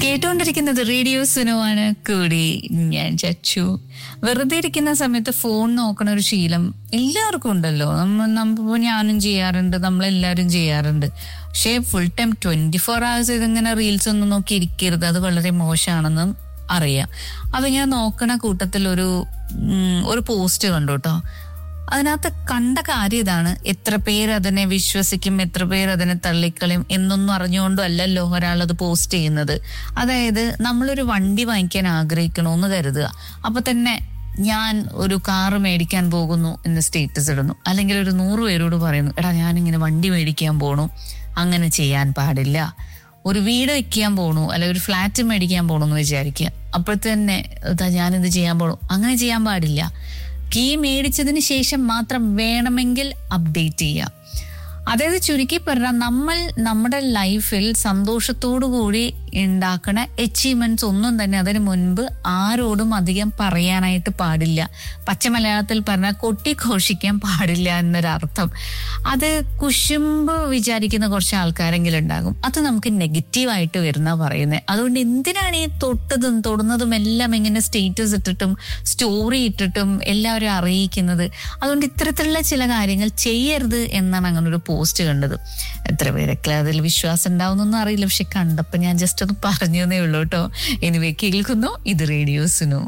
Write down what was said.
കേട്ടുകൊണ്ടിരിക്കുന്നത് റേഡിയോ സുനുവാണ് കൂടി ഞാൻ ചച്ചു വെറുതെ ഇരിക്കുന്ന സമയത്ത് ഫോൺ നോക്കണ ഒരു ശീലം എല്ലാവർക്കും ഉണ്ടല്ലോ നമ്മ നമ്മ ഞാനും ചെയ്യാറുണ്ട് നമ്മളെല്ലാവരും ചെയ്യാറുണ്ട് പക്ഷേ full time twenty four hours ഇതിങ്ങനെ റീൽസ് ഒന്നും നോക്കി ഇരിക്കരുത് അത് വളരെ മോശമാണെന്ന് അറിയാം അപ്പൊ ഞാൻ നോക്കണ കൂട്ടത്തിൽ ഒരു ഉം, ഒരു പോസ്റ്റ് കണ്ടു കേട്ടോ അതിനകത്ത് കണ്ട കാര്യം ഇതാണ് എത്ര പേര് അതിനെ വിശ്വസിക്കും എത്ര പേര് അതിനെ തള്ളിക്കളയും എന്നൊന്നും അറിഞ്ഞുകൊണ്ടും അല്ലല്ലോ ഒരാൾ അത് പോസ്റ്റ് ചെയ്യുന്നത് അതായത് നമ്മളൊരു വണ്ടി വാങ്ങിക്കാൻ ആഗ്രഹിക്കണമെന്ന് കരുതുക അപ്പൊ തന്നെ ഞാൻ ഒരു കാറ് മേടിക്കാൻ പോകുന്നു എന്ന് സ്റ്റേറ്റസ് ഇടുന്നു അല്ലെങ്കിൽ ഒരു നൂറ് പേരോട് പറയുന്നു എടാ ഞാനിങ്ങനെ വണ്ടി മേടിക്കാൻ പോണു അങ്ങനെ ചെയ്യാൻ പാടില്ല ഒരു വീട് വെക്കാൻ പോണു അല്ലെങ്കിൽ ഒരു ഫ്ലാറ്റ് മേടിക്കാൻ പോണു എന്ന് വിചാരിക്കുക അപ്പോഴത്തന്നെ ഇതാ ഞാനിത് ചെയ്യാൻ പോണു അങ്ങനെ ചെയ്യാൻ പാടില്ല കീ മേടിച്ചതിന് ശേഷം മാത്രം വേണമെങ്കിൽ അപ്ഡേറ്റ് ചെയ്യാം അതായത് ചുരുക്കി പറഞ്ഞാൽ നമ്മൾ നമ്മുടെ ലൈഫിൽ സന്തോഷത്തോടു കൂടി ഉണ്ടാക്കുന്ന അച്ചീവ്മെന്റ്സ് ഒന്നും തന്നെ അതിന് മുൻപ് ആരോടും അധികം പറയാനായിട്ട് പാടില്ല പച്ച മലയാളത്തിൽ പറഞ്ഞാൽ കൊട്ടിഘോഷിക്കാൻ പാടില്ല എന്നൊരർത്ഥം അത് കുശുമ്പ് വിചാരിക്കുന്ന കുറച്ച് ആൾക്കാരെങ്കിലും ഉണ്ടാകും അത് നമുക്ക് നെഗറ്റീവായിട്ട് വരുന്ന പറയുന്നത് അതുകൊണ്ട് എന്തിനാണ് ഈ തൊട്ടതും തൊടുന്നതും എല്ലാം ഇങ്ങനെ സ്റ്റേറ്റസ് ഇട്ടിട്ടും സ്റ്റോറി ഇട്ടിട്ടും എല്ലാവരും അറിയിക്കുന്നത് അതുകൊണ്ട് ഇത്തരത്തിലുള്ള ചില കാര്യങ്ങൾ ചെയ്യരുത് എന്നാണ് അങ്ങനെ ഒരു പോസ്റ്റ് കണ്ടത് എത്ര പേരൊക്കെ അതിൽ വിശ്വാസം ഉണ്ടാവുന്നൊന്നും അറിയില്ല പക്ഷെ കണ്ടപ്പോൾ ഞാൻ ജസ്റ്റ് ഒന്ന് പറഞ്ഞു എന്നേ ഉള്ളൂ കേട്ടോ എനിവേ കേൾക്കുന്നു ഇത് റേഡിയോസിനു